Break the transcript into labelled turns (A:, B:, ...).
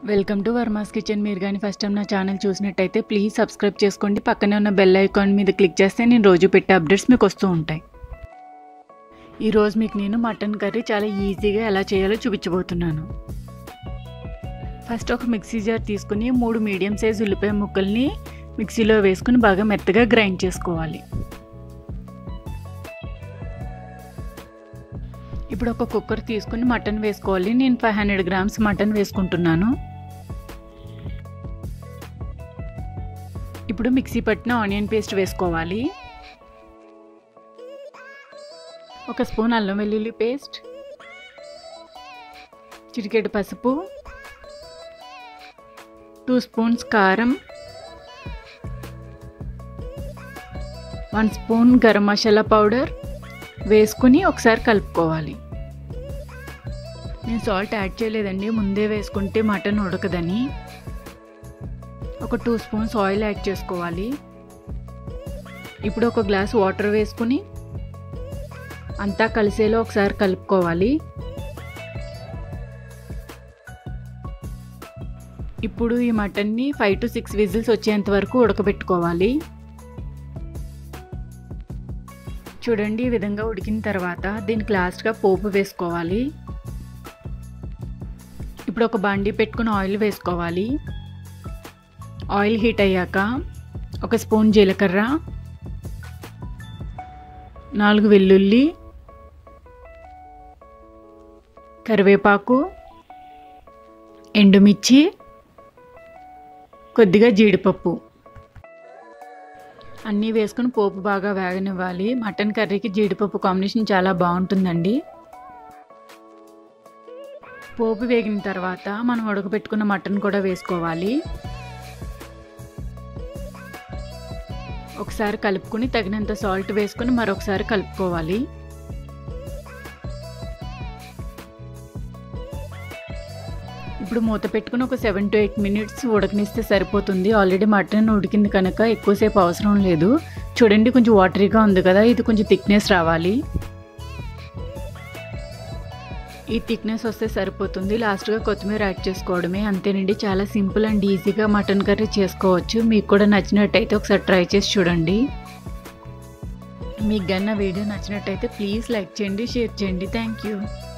A: welcome to Varma's kitchen మీరు కానీ first time నా ఛానల్ చూసినట్టయితే ప్లీజ్ సబ్స్క్రైబ్ చేసుకోండి పక్కనే ఉన్న బెల్ ఐకాన్ మీద క్లిక్ చేస్తే నేను రోజు పెట్టే అప్డేట్స్ మీకు వస్తూ ఉంటాయి ఈరోజు మీకు నేను మటన్ కర్రీ చాలా ఈజీగా ఎలా చేయాలో చూపించబోతున్నాను ఫస్ట్ ఒక మిక్సీ జార్ తీసుకుని మూడు మీడియం సైజ్ ఉల్లిపాయ ముక్కల్ని మిక్సీలో వేసుకుని బాగా మెత్తగా గ్రైండ్ చేసుకోవాలి ఇప్పుడు ఒక కుక్కర్ తీసుకుని మటన్ వేసుకోవాలి నేను ఫైవ్ హండ్రెడ్ గ్రామ్స్ మటన్ వేసుకుంటున్నాను ఇప్పుడు మిక్సీ పట్టిన ఆనియన్ పేస్ట్ వేసుకోవాలి ఒక స్పూన్ అల్లం వెల్లుల్లి పేస్ట్ చిటికెడు పసుపు టూ స్పూన్స్ కారం one spoon garam masala powder వేసుకుని ఒకసారి కలుపుకోవాలి నేను సాల్ట్ యాడ్ చేయలేదండి ముందే వేసుకుంటే మటన్ ఉడకదని ఒక టూ స్పూన్స్ ఆయిల్ యాడ్ చేసుకోవాలి ఇప్పుడు ఒక గ్లాస్ వాటర్ వేసుకుని అంతా కలిసేలో ఒకసారి కలుపుకోవాలి ఇప్పుడు ఈ మటన్ని ఫైవ్ టు సిక్స్ విజిల్స్ వచ్చేంత వరకు ఉడకబెట్టుకోవాలి చూడండి ఈ విధంగా ఉడికిన తర్వాత దీనికి లాస్ట్గా పోపు వేసుకోవాలి ఇప్పుడు ఒక బండి పెట్టుకుని ఆయిల్ వేసుకోవాలి ఆయిల్ హీట్ అయ్యాక ఒక స్పూన్ జీలకర్ర నాలుగు వెల్లుల్లి కరివేపాకు ఎండుమిర్చి కొద్దిగా జీడిపప్పు అన్నీ వేసుకుని పోపు బాగా వేగనివ్వాలి మటన్ కర్రీకి జీడిపప్పు కాంబినేషన్ చాలా బాగుంటుందండి పోపు వేగిన తర్వాత మనం ఉడకబెట్టుకున్న మటన్ కూడా వేసుకోవాలి ఒకసారి కలుపుకుని తగినంత సాల్ట్ వేసుకుని మరొకసారి కలుపుకోవాలి ఇప్పుడు మూత పెట్టుకుని ఒక సెవెన్ టు ఎయిట్ మినిట్స్ ఉడకనిస్తే సరిపోతుంది ఆల్రెడీ మటన్ ఉడికింది కనుక ఎక్కువసేపు అవసరం లేదు చూడండి కొంచెం వాటరీగా ఉంది కదా ఇది కొంచెం థిక్నెస్ రావాలి ఈ థిక్నెస్ వస్తే సరిపోతుంది లాస్ట్గా కొత్తిమీర యాడ్ చేసుకోవడమే అంతేనండి చాలా సింపుల్ అండ్ ఈజీగా మటన్ కర్రీ చేసుకోవచ్చు మీకు కూడా నచ్చినట్టయితే ఒకసారి ట్రై చేసి చూడండి మీకు గన్న వీడియో నచ్చినట్టయితే ప్లీజ్ లైక్ చేయండి షేర్ చేయండి థ్యాంక్ యూ